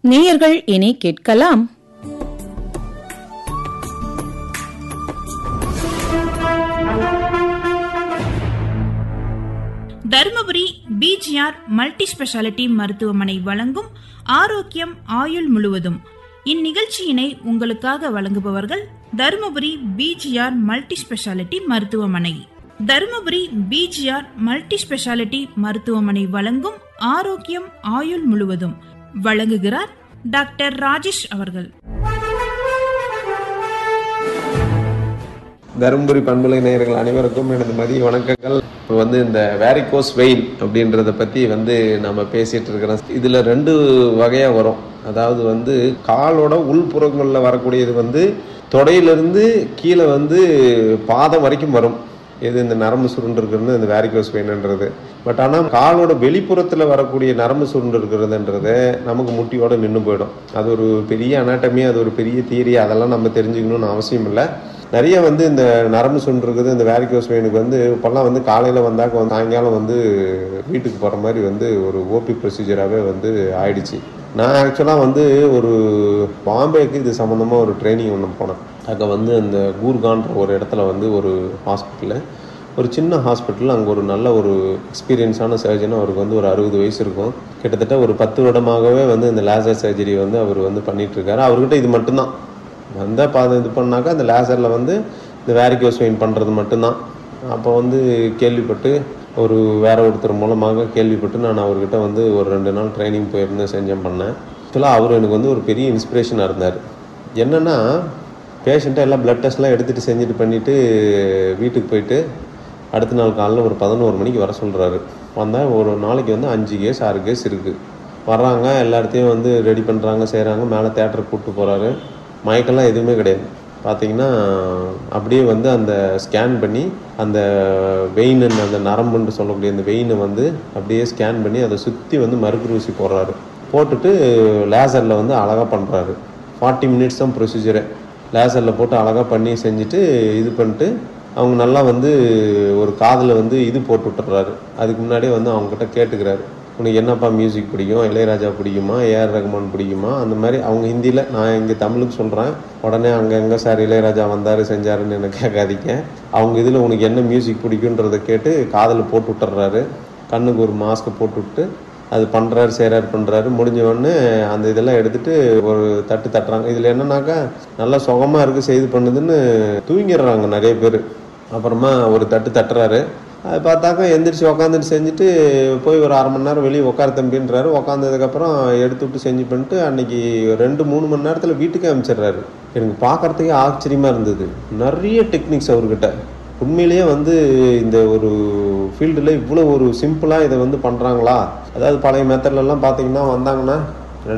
நேயர்கள் இனி கேட்கலாம் தருமபுரி பிஜிஆர் மல்டி ஸ்பெஷாலிட்டி மருத்துவமனை வழங்கும் ஆரோக்கியம் ஆயுள் முழுவதும் இந்நிகழ்ச்சியினை உங்களுக்காக வழங்குபவர்கள் தருமபுரி பிஜிஆர் மல்டி ஸ்பெஷாலிட்டி மருத்துவமனை தருமபுரி பிஜிஆர் மல்டி ஸ்பெஷாலிட்டி மருத்துவமனை வழங்கும் ஆரோக்கியம் ஆயுள் முழுவதும் வழங்குகிறார் டாக்டர் ராஜேஷ் அவர்கள் தருமபுரி பண்புலை நேயர்கள் அனைவருக்கும் எனது மதிய வணக்கங்கள் இப்போ வந்து இந்த வேரிகோஸ் வெயின் அப்படின்றத பற்றி வந்து நம்ம பேசிட்டு இருக்கிறோம் இதில் ரெண்டு வகையாக வரும் அதாவது வந்து காலோட உள்புறங்களில் வரக்கூடியது வந்து தொடையிலிருந்து கீழே வந்து பாதம் வரைக்கும் வரும் இது இந்த நரம்பு சுருண்டு இருக்கிறது இந்த வேரிகோஸ் வெயின்ன்றது பட் ஆனால் காலோட வெளிப்புறத்தில் வரக்கூடிய நரம்பு சுருண்டு இருக்கிறதுன்றது நமக்கு முட்டியோட நின்று போயிடும் அது ஒரு பெரிய அனாட்டமி அது ஒரு பெரிய தியரி அதெல்லாம் நம்ம தெரிஞ்சுக்கணும்னு அவசியம் இல்லை நிறைய வந்து இந்த நரம்பு சுண்டு இருக்குது இந்த வேரிகோஸ் வெயினுக்கு வந்து இப்போல்லாம் வந்து காலையில் வந்தாக்க வந்து சாயங்காலம் வந்து வீட்டுக்கு போகிற மாதிரி வந்து ஒரு ஓபி ப்ரொசீஜராகவே வந்து ஆயிடுச்சு நான் ஆக்சுவலாக வந்து ஒரு பாம்பேக்கு இது சம்மந்தமாக ஒரு ட்ரைனிங் ஒன்று போனேன் அங்கே வந்து அந்த கூர்கான்ற ஒரு இடத்துல வந்து ஒரு ஹாஸ்பிட்டலில் ஒரு சின்ன ஹாஸ்பிட்டல் அங்கே ஒரு நல்ல ஒரு எக்ஸ்பீரியன்ஸான சர்ஜன் அவருக்கு வந்து ஒரு அறுபது வயசு இருக்கும் கிட்டத்தட்ட ஒரு பத்து வருடமாகவே வந்து இந்த லேசர் சர்ஜரி வந்து அவர் வந்து பண்ணிட்டு இருக்காரு அவர்கிட்ட இது மட்டும்தான் வந்தால் பாதம் இது பண்ணாக்கா அந்த லேசரில் வந்து இந்த வேரிகோஸ் வெயின் பண்ணுறது மட்டும்தான் அப்போ வந்து கேள்விப்பட்டு ஒரு வேற ஒருத்தர் மூலமாக கேள்விப்பட்டு நான் அவர்கிட்ட வந்து ஒரு ரெண்டு நாள் ட்ரைனிங் போயிருந்தேன் செஞ்சேன் பண்ணேன் ஆக்சுவலாக அவர் எனக்கு வந்து ஒரு பெரிய இன்ஸ்பிரேஷனாக இருந்தார் என்னென்னா பேஷண்ட்டை எல்லாம் ப்ளட் டெஸ்ட்லாம் எடுத்துகிட்டு செஞ்சுட்டு பண்ணிவிட்டு வீட்டுக்கு போயிட்டு அடுத்த நாள் காலைல ஒரு பதினோரு மணிக்கு வர சொல்கிறாரு வந்தால் ஒரு நாளைக்கு வந்து அஞ்சு கேஸ் ஆறு கேஸ் இருக்குது வர்றாங்க எல்லாத்தையும் வந்து ரெடி பண்ணுறாங்க செய்கிறாங்க மேலே தேட்டருக்கு கூப்பிட்டு போகிறாரு மயக்கெல்லாம் எதுவுமே கிடையாது பார்த்தீங்கன்னா அப்படியே வந்து அந்த ஸ்கேன் பண்ணி அந்த வெயின் அந்த நரம்புன்னு சொல்லக்கூடிய அந்த வெயினை வந்து அப்படியே ஸ்கேன் பண்ணி அதை சுற்றி வந்து மறுக்கு ஊசி போடுறாரு போட்டுட்டு லேசரில் வந்து அழகாக பண்ணுறாரு ஃபார்ட்டி மினிட்ஸ் தான் ப்ரொசீஜரு லேசரில் போட்டு அழகாக பண்ணி செஞ்சுட்டு இது பண்ணிட்டு அவங்க நல்லா வந்து ஒரு காதில் வந்து இது போட்டு விட்டுறாரு அதுக்கு முன்னாடியே வந்து அவங்ககிட்ட கேட்டுக்கிறாரு உனக்கு என்னப்பா மியூசிக் பிடிக்கும் இளையராஜா பிடிக்குமா ஏஆர் ரஹ்மான் பிடிக்குமா அந்த மாதிரி அவங்க ஹிந்தியில் நான் இங்கே தமிழுக்கு சொல்கிறேன் உடனே அங்கே எங்கே சார் இளையராஜா வந்தார் செஞ்சாருன்னு என்ன கேட்காதீங்க அவங்க இதில் உனக்கு என்ன மியூசிக் பிடிக்குன்றதை கேட்டு காதில் போட்டு விட்டுறாரு கண்ணுக்கு ஒரு மாஸ்க்கை போட்டு விட்டு அது பண்ணுறாரு செய்கிறாரு பண்ணுறாரு முடிஞ்ச உடனே அந்த இதெல்லாம் எடுத்துட்டு ஒரு தட்டு தட்டுறாங்க இதில் என்னன்னாக்கா நல்லா சுகமாக இருக்குது செய்து பண்ணுதுன்னு தூங்கிடுறாங்க நிறைய பேர் அப்புறமா ஒரு தட்டு தட்டுறாரு அது பார்த்தாக்கா எந்திரிச்சு உக்காந்துட்டு செஞ்சுட்டு போய் ஒரு அரை மணி நேரம் வெளியே உட்கார தம்பின்றாரு உக்காந்ததுக்கப்புறம் எடுத்து விட்டு செஞ்சு பண்ணிட்டு அன்னைக்கு ரெண்டு மூணு மணி நேரத்தில் வீட்டுக்கே அனுப்பிச்சிடுறாரு எனக்கு பார்க்குறதுக்கே ஆச்சரியமாக இருந்தது நிறைய டெக்னிக்ஸ் அவர்கிட்ட உண்மையிலேயே வந்து இந்த ஒரு ஃபீல்டில் இவ்வளோ ஒரு சிம்பிளாக இதை வந்து பண்ணுறாங்களா அதாவது பழைய மெத்தட்லலாம் பார்த்தீங்கன்னா வந்தாங்கன்னா